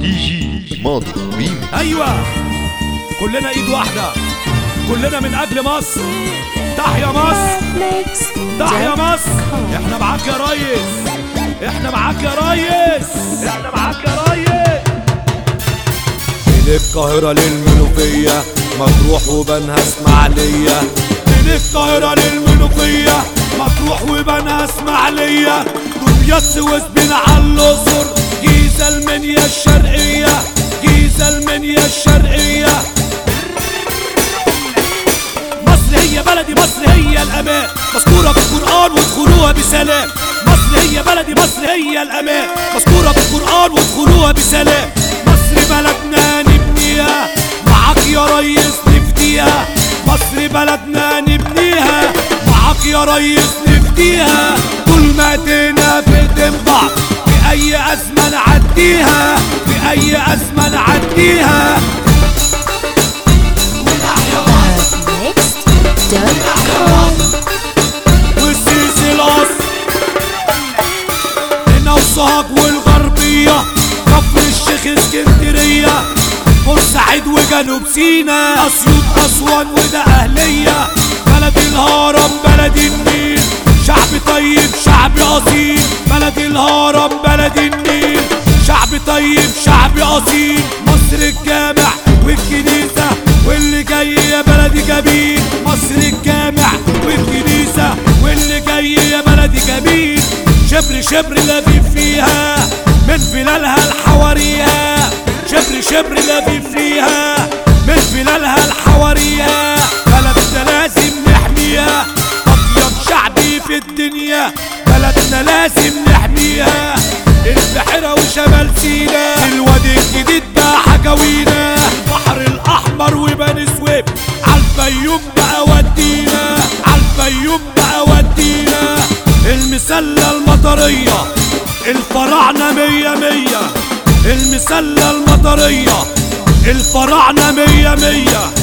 دي جي ماضي ريمي ايوه كلنا ايد واحده كلنا من اجل مصر تحيا مصر تحيا مصر احنا معاك يا ريس احنا معاك يا ريس احنا معاك يا ريس من القاهرة للمنوفية مطروح وبنها اسماعيلية من القاهرة للمنوفية مطروح وبنها اسماعيلية دمياط سويس بين على الأقصر جيزة المنيا الشرقية جيزة المنيا الشرقية مصر هي بلدي مصر هي الأمان مذكورة في القرآن وادخلوها بسلام مصر هي بلدي مصر هي الأمان مذكورة في القرآن وادخلوها بسلام مصر بلدنا نبنيها معاك يا ريس نفديها مصر بلدنا نبنيها معاك يا ريس نفديها طول ما ايدينا في ايدين بعض في أي أزمة نعديها في أي أزمة نعديها والسيسي القصر هنا وصهاج والغربية كفر الشيخ اسكندرية بورسعيد وجنوب سينا أسيوط أسوان وده أهلية بلد الهرم بلد النيل شعب طيب شعب أصيل بلد الهرم بلد النيل شعب طيب شعب أصيل مصر الجامع والكنيسة واللي جاي يا بلدي جميل مصر الجامع والكنيسة واللي جاي يا بلدي جميل شبر شبر لافي فيها من فلالها الحواريها شبر شبر لافي فيها من فلالها الحواريها بلدنا لازم نحميها أطيب شعبي في الدنيا بلدنا لازم نحميها البحيرة وشمال سينا الوادي الجديد بقى حكاوينا البحر الأحمر وبني سويف عالفيوم بقى ودينا عالفيوم بقى ودينا المسلة المطرية الفراعنة مية مية المسلة المطرية الفراعنة مية مية